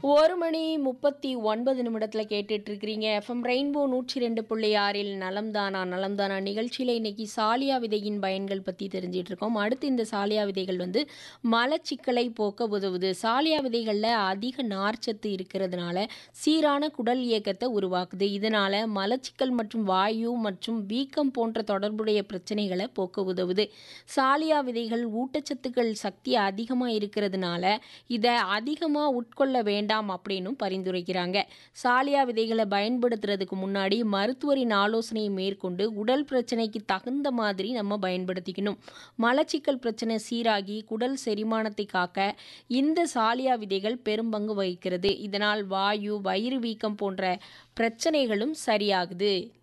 ஒரு மணி முப்பத்தி ஒன்பது நிமிடத்தில் கேட்டுட்டு இருக்கிறீங்க எஃப்எம் ரெயின்போ நூற்றி ரெண்டு புள்ளி ஆறில் நலம்தானா நலம்தானா நிகழ்ச்சியில் இன்னைக்கு சாலியா விதையின் பயன்கள் பற்றி தெரிஞ்சிட்டு இருக்கோம் அடுத்து இந்த சாலியா விதைகள் வந்து மலச்சிக்கலை போக்க உதவுது சாலியா விதைகளில் அதிக நார்ச்சத்து இருக்கிறதுனால சீரான குடல் இயக்கத்தை உருவாக்குது இதனால மலச்சிக்கல் மற்றும் வாயு மற்றும் வீக்கம் போன்ற தொடர்புடைய பிரச்சனைகளை போக்க உதவுது சாலியா விதைகள் ஊட்டச்சத்துக்கள் சக்தி அதிகமாக இருக்கிறதுனால இதை அதிகமாக உட்கொள்ள வேண்டாம் அப்படின்னும் பரிந்துரைக்கிறாங்க சாலியா விதைகளை பயன்படுத்துறதுக்கு முன்னாடி மருத்துவரின் ஆலோசனையை மேற்கொண்டு உடல் பிரச்சனைக்கு தகுந்த மாதிரி நம்ம பயன்படுத்திக்கணும் மலச்சிக்கல் பிரச்சனை சீராகி குடல் செரிமானத்தை காக்க இந்த சாலியா விதைகள் பெரும்பங்கு வகிக்கிறது இதனால் வாயு வயிறு வீக்கம் போன்ற பிரச்சனைகளும் சரியாகுது